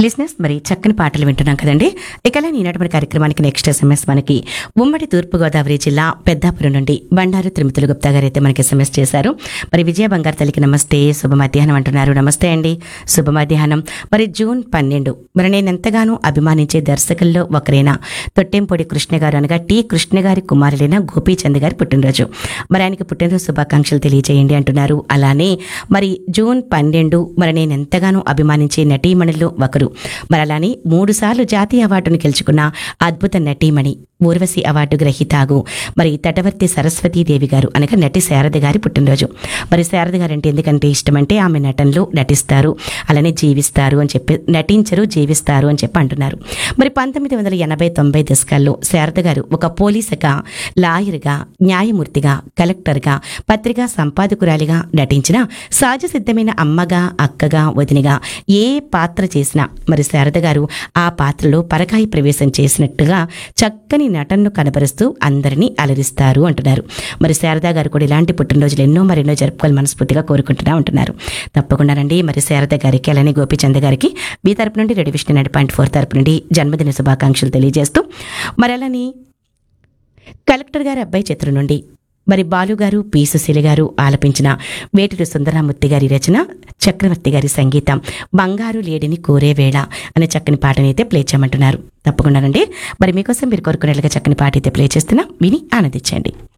listeners మరి చక్కని పాటలు వింటున్నాం కదండి ఇక ఈనాటి మన కార్యక్రమానికి నెక్స్ట్ ఎస్ఎంఎస్ మనకి ఉమ్మడి తూర్పుగోదావరి జిల్లా పెద్దాపురం నుండి బండారు తిరుమతులు గుప్తా గారు అయితే మనకి ఎస్ఎంఎస్ చేశారు మరి విజయ బంగారు తల్లికి నమస్తే శుభ మధ్యాహ్నం అంటున్నారు నమస్తే అండి శుభ మధ్యాహ్నం మరి జూన్ పన్నెండు మరి నేను ఎంతగానో అభిమానించే దర్శకుల్లో ఒకరైన తొట్టెంపొడి కృష్ణ గారు అనగా టి కృష్ణ గారి కుమారులైన గోపీచంద్ గారి పుట్టినరోజు మరి ఆయనకి పుట్టినరోజు శుభాకాంక్షలు తెలియజేయండి అంటున్నారు అలానే మరి జూన్ పన్నెండు మరి నేను ఎంతగానో అభిమానించే నటీమణుల్లో ఒకరు మరి అలానే మూడు సార్లు జాతీయ అవార్డును గెలుచుకున్న అద్భుత నటీమణి ఊర్వశి అవార్డు గ్రహీతాగు మరి తటవర్తి సరస్వతీదేవి గారు అనగా నటి శారద గారి పుట్టినరోజు మరి శారద గారు అంటే ఎందుకంటే ఇష్టమంటే ఆమె నటనలో నటిస్తారు అలానే జీవిస్తారు అని చెప్పి నటించరు జీవిస్తారు అని చెప్పి అంటున్నారు మరి పంతొమ్మిది వందల ఎనభై తొంభై దశకాల్లో శారద గారు ఒక పోలీసుగా లాయర్గా న్యాయమూర్తిగా కలెక్టర్గా పత్రికా సంపాదకురాలిగా నటించిన సహజ సిద్ధమైన అమ్మగా అక్కగా వదినగా ఏ పాత్ర చేసినా మరి శారద గారు ఆ పాత్రలో పరకాయ ప్రవేశం చేసినట్టుగా చక్కని నటనను కనబరుస్తూ అందరినీ అలరిస్తారు అంటున్నారు మరి శారదా గారు కూడా ఇలాంటి పుట్టినరోజులు ఎన్నో మరెన్నో జరుపుకోవాలి మనస్ఫూర్తిగా కోరుకుంటున్నా ఉంటున్నారు తప్పకుండానండి మరి శారద గారికి అలానే గోపిచంద్ గారికి మీ తరపు నుండి రెడీ విష్ణు నైన్ పాయింట్ ఫోర్ తరపు నుండి జన్మదిన శుభాకాంక్షలు తెలియజేస్తూ మరి అలానే కలెక్టర్ గారి అబ్బాయి చిత్రం నుండి మరి బాలుగారు పి సుశీల గారు ఆలపించిన వేటూరు సుందరామూర్తి గారి రచన చక్రవర్తి గారి సంగీతం బంగారు లేడిని కోరే వేళ అనే చక్కని పాటని అయితే ప్లే చేయమంటున్నారు తప్పకుండానండి మరి మీకోసం మీరు కోరుకునేట్లుగా చక్కని పాట అయితే ప్లే చేస్తున్నా విని ఆనందించండి